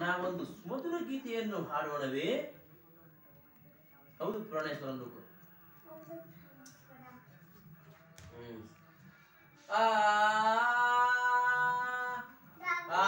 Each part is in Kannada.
ನಾವೊಂದು ಸುಮಧುರ ಗೀತೆಯನ್ನು ಹಾಡೋಣವೇ ಹೌದು ಪ್ರಾಣೇಶ್ವರ ಅಂದ್ಬೇಕು ಹ್ಮ್ ಆ ಆ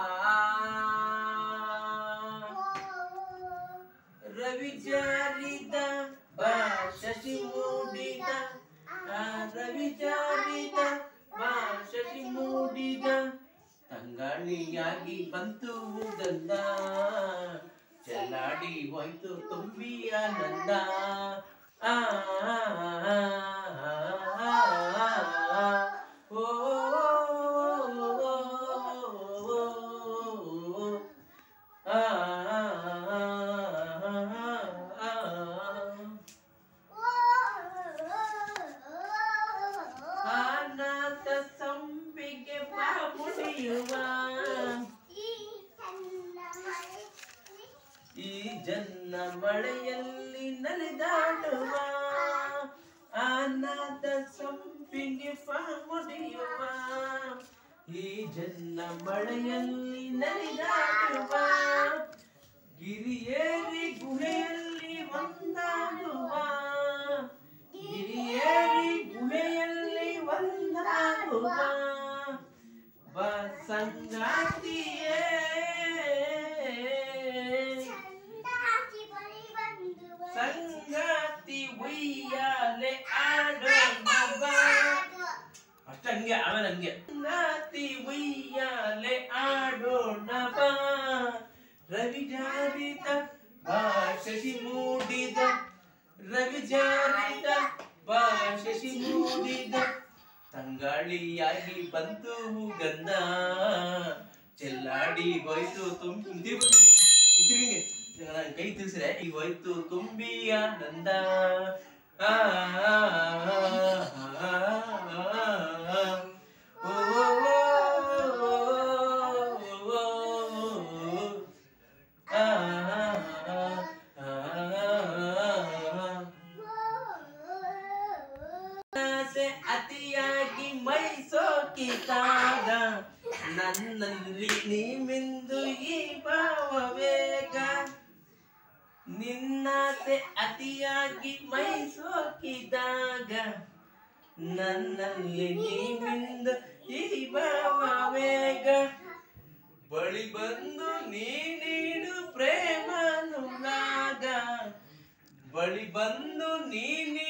ರವಿಚಾರಿತ ಬಾ ಶಶಿ ಮೂಡಿದ ಆ ರವಿಚಾರಿತ ಬಾ ಶಶಿ ಮೂಡಿದ ತಂಗಾಳಿಯಾಗಿ ಬಂತು ಗಂಧ ಚೆಲ್ಲಾಡಿ ಹೋಯ್ತು ತುಂಬಿ ಆನಂದ ಆ ಆ, ಆ, ಆ, ಆ, ಓ, ಓ, ಓ, ಓ, ಆ, ಆ, ಆ, ಅನಾಥ ಸಂಪಿಗೆ ಬಾ ಮುಡಿಯುವ ಈ ಜನ್ನ ಮಳೆಯಲ್ಲಿ ನಲಿದಾಡುವ ಅನಾಥ ಸಂಪಿಗೆ ಬಾ ಮುಡಿಯುವ ಈ ಜನ್ನ ಮಳೆಯಲ್ಲಿ ನಲಿದಾಡುವ ಗಿರಿಯೇರಿ ಗುಹೆಯಲ್ಲಿ ಒಂದಾಗುವ ಗಿರಿಯೇರಿ ಗುಹೆಯಲ್ಲಿ ಒಂದಾಗುವ ಬಾ ಸಂಗಾತಿಯೇ ಸಂಗಾತಿ ಉಯ್ಯಾಲೆ ಆಡೋಣ ಬಾ ಅಷ್ಟ ಹಂಗೆ ಆಮೇಲೆ ಹಂಗೆ ಸಂಗಾತಿ ಉಯ್ಯಾಲೆ ಆಡೋಣ ಬಾ ರವಿ ಜಾರಿತ ಬಾ ಶಶಿ ಮೂಡಿದ ರವಿ ಜಾರಿತ ಬಾ ಶಶಿ ಮೂಡಿದ ತಂಗಾಳಿಯಾಗಿ ಬಂತು ಗಂಧ ಚೆಲ್ಲಾಡಿ ಹೋಯ್ತು ತುಂಬಿ ಹಿಂಗೆ ನಾನು ಕೈ ತಿಳಿಸಿದ್ರೆ ಈಗ ಹೋಯ್ತು ತುಂಬಿ ಆನಂದ ಆ, ಆ, ಆ, ಆ, ಆ, ಓ, ಓ, ಓ, ಓ, ಆ, ಆ, ಆ, ಆಸೆ ಅತಿಯಾಗಿ ಮೈ ಸೋಕಿದಾಗ ನನ್ನಲ್ಲಿ ನೀ ಮಿಂದು ಈ ಭಾವವೇಗ ನಿನ್ನಾಸೆ ಅತಿಯಾಗಿ ಮೈ ಸೋಕಿದಾಗ ನನ್ನಲ್ಲಿ ನೀ ಮಿಂದು ಈ ಭಾವವೇಗ ಬಳಿ ಬಂದು ನೀ ನೀಡು ಪ್ರೇಮನುರಾಗ ಬಳಿ ಬಂದು ನೀ